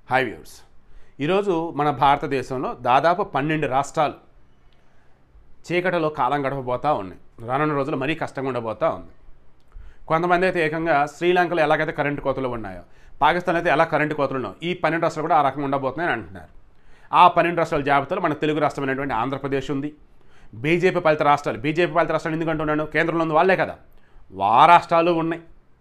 hi viewers ఈరోజు మన భారతదేశంలో దాదాపు పన్నెండు రాష్ట్రాలు చీకటిలో కాలం గడపబోతూ ఉన్నాయి రానున్న రోజులు మరీ కష్టంగా ఉండబోతూ ఉంది కొంతమంది అయితే ఏకంగా శ్రీలంకలో ఎలాగైతే కరెంటు కోతలు ఉన్నాయో పాకిస్తాన్ అయితే ఎలా కరెంటు కోతలు ఉన్నాయో ఈ పన్నెండు రాష్ట్రాలు కూడా ఆ రకంగా ఉండబోతున్నాయని అంటున్నారు ఆ పన్నెండు రాష్ట్రాల జాబితాలో మన తెలుగు రాష్ట్రమైనటువంటి ఆంధ్రప్రదేశ్ ఉంది బీజేపీ పాలిత రాష్ట్రాలు బీజేపీ పాలిత రాష్ట్రాలు ఎందుకు అంటున్నాను కేంద్రంలో ఉంది వాళ్ళే కదా వా రాష్ట్రాలు ఉన్నాయి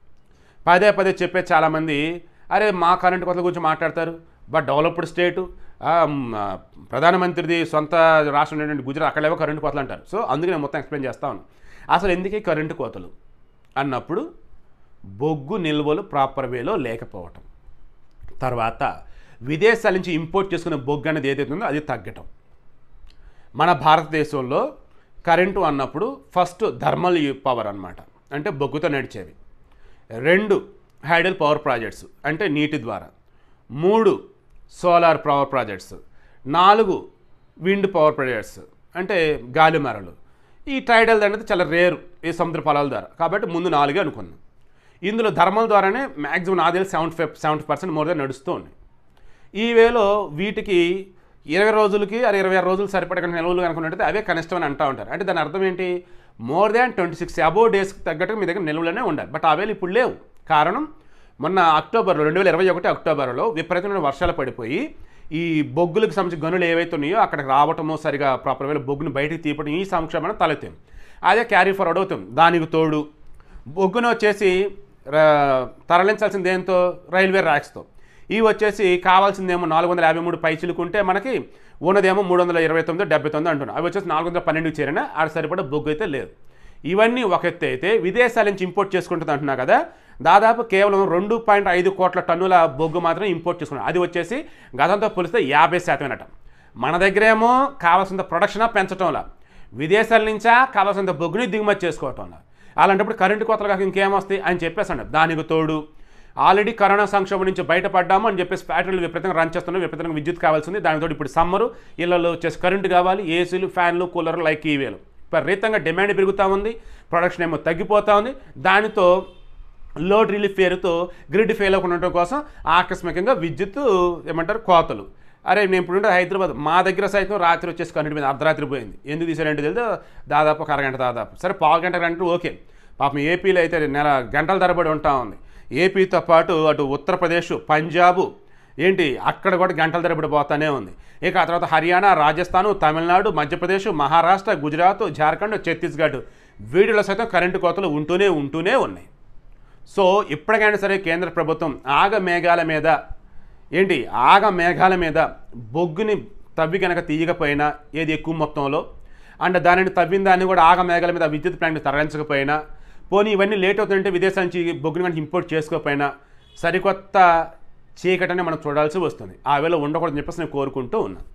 పదే పదే చెప్పే చాలామంది అరే మా కరెంటు కోతల గురించి మాట్లాడతారు బట్ డెవలప్డ్ స్టేటు ఆ, మ్, ఆ, ప్రధానమంత్రిది సొంత రాష్ట్రం ఉన్నటువంటి గుజరాత్ అక్కడేవో కరెంటు కోతలు అంటారు సో అందుకే నేను మొత్తం ఎక్స్ప్లెయిన్ చేస్తా ఉన్నాను అసలు ఎందుకే కరెంటు కోతలు అన్నప్పుడు బొగ్గు నిల్వలు ప్రాపర్ వేలో లేకపోవటం తర్వాత విదేశాల నుంచి ఇంపోర్ట్ చేసుకునే బొగ్గు అనేది ఏదైతే ఉందో అది తగ్గటం మన భారతదేశంలో కరెంటు అన్నప్పుడు ఫస్ట్ థర్మల్ పవర్ అన్నమాట అంటే బొగ్గుతో నడిచేవి రెండు హైడల్ పవర్ ప్రాజెక్ట్స్ అంటే నీటి ద్వారా మూడు సోలార్ పవర్ ప్రాజెక్ట్స్ నాలుగు విండ్ పవర్ ప్రాజెక్ట్స్ అంటే గాలి మరలు ఈ టైడల్ అనేది చాలా రేరు ఈ సముద్ర పొలాల ద్వారా కాబట్టి ముందు నాలుగే అనుకున్నాం ఇందులో ధర్మల్ ద్వారానే మ్యాక్సిమం నాది seventy five seventy percent more than నడుస్తూ ఉన్నాయి ఈ వేలో వీటికి ఇరవై రోజులకి అది ఇరవై ఆరు రోజులు సరిపడే నిల్వలు అనుకున్నట్టయితే అవే కనిష్టం అని అంటూ ఉంటారు అంటే దాని అర్థం ఏంటి more than twenty six above డేస్కి తగ్గట్టు మీ దగ్గర నిల్వలనే ఉండాలి బట్ అవేలు ఇప్పుడు లేవు కారణం మొన్న అక్టోబర్లో రెండు వేల ఇరవై ఒకటి అక్టోబర్లో విపరీతమైన వర్షాలు పడిపోయి ఈ బొగ్గులకు సంబంధించిన గనులు ఏవైతే ఉన్నాయో అక్కడికి రావటమో సరిగా ప్రాపర్ వేలో బొగ్గుని బయటికి తీపడం ఈ సంక్షేమం తలెత్తాం అదే క్యారీ ఫార్వర్డ్ అవుతాం దానికి తోడు బొగ్గును వచ్చేసి ర- తరలించాల్సింది దేంతో రైల్వే ర్యాక్స్తో ఇవి వచ్చేసి కావాల్సిందేమో నాలుగు వందల యాభై మూడు పైచిలుకుంటే మనకి ఉన్నదేమో మూడు వందల ఇరవై తొమ్మిది డెబ్బై తొమ్మిది అంటున్నాం అవి వచ్చేసి నాలుగు వందల పన్నెండుకి చేరినా ఆడ సరిపడా బొగ్గు అయితే లేదు ఇవన్నీ ఒక ఎత్తు అయితే విదేశాల నుంచి ఇంపోర్ట్ చేసుకుంటుంది అంటున్నా కదా దాదాపు కేవలం రెండు పాయింట్ ఐదు కోట్ల టన్నుల బొగ్గు మాత్రం ఇంపోర్ట్ చేసుకున్నాం అది వచ్చేసి గతంతో పోలిస్తే యాభై శాతమేనట మన దగ్గరేమో కావాల్సినంత ప్రొడక్షన్ పెంచటంలా విదేశాల నుంచా కావాల్సినంత బొగ్గుని దిగుమతి చేసుకోవటంలా అలాంటప్పుడు కరెంటు కోతలు కాక ఇంకేమొస్తాయి అని చెప్పేసాడు దానికి తోడు ఆల్రెడీ కరోనా సంక్షోభం నుంచి బయటపడ్డాము అని చెప్పేసి ఫ్యాక్టరీలు విపరీతంగా రన్ చేస్తున్నాం విపరీతంగా విద్యుత్ కావాల్సింది దానితో ఇప్పుడు సమ్మరు ఇళ్లలో వచ్చేసి కరెంటు కావాలి ఏసీలు ఫ్యాన్లు కూలర్లు లైక్ ఈవేలు విపరీతంగా డిమాండ్ పెరుగుతూ ఉంది ప్రొడక్షన్ ఏమో తగ్గిపోతూ ఉంది దానితో లోడ్ రిలీఫ్ పేరుతో గ్రిడ్ ఫెయిల్ అవ్వకుండా ఉండటం కోసం ఆకస్మికంగా విద్యుత్ ఏమంటారు కోతలు అరే నేను ఇప్పుడు ఉండే హైదరాబాద్ మా దగ్గర సైతం రాత్రి వచ్చేసి కరెంట్ మీద అర్ధరాత్రి పోయింది ఎందుకు తీసారంటే తెలియదు దాదాపు ఒక అరగంట దాదాపు సరే పావు గంట కరెంట్ ఓకే పాపం ఏపీలో అయితే నెల గంటల తరబడి ఉంటా ఉంది ఏపీతో పాటు అటు ఉత్తరప్రదేశ్ పంజాబు ఏంటి అక్కడ కూడా గంటల తరబడి పోతానే ఉంది ఇక ఆ తర్వాత హర్యానా రాజస్థాను తమిళనాడు మధ్యప్రదేశ్ మహారాష్ట్ర గుజరాత్ జార్ఖండ్ ఛత్తీస్గఢ్ వీటిలో సైతం కరెంటు కోతలు ఉంటూనే ఉంటూనే ఉన్నాయి సో ఇప్పటికైనా సరే కేంద్ర ప్రభుత్వం ఆగ మేఘాల మీద ఏంటి ఆగ మేఘాల మీద బొగ్గుని తవ్వి కనుక తీయకపోయినా ఏది ఎక్కువ మొత్తంలో అండ్ దానిని తవ్విన దాన్ని కూడా ఆగ మేఘాల మీద విద్యుత్ ప్లాంట్ తరలించకపోయినా పోనీ ఇవన్నీ లేట్ అవుతుంటే విదేశాల నుంచి బొగ్గుని కనుక ఇంపోర్ట్ చేసుకోకపోయినా సరికొత్త చీకటనే మనం చూడాల్సి వస్తుంది ఆ వేళ ఉండకూడదని చెప్పేసి నేను కోరుకుంటూ ఉన్నాను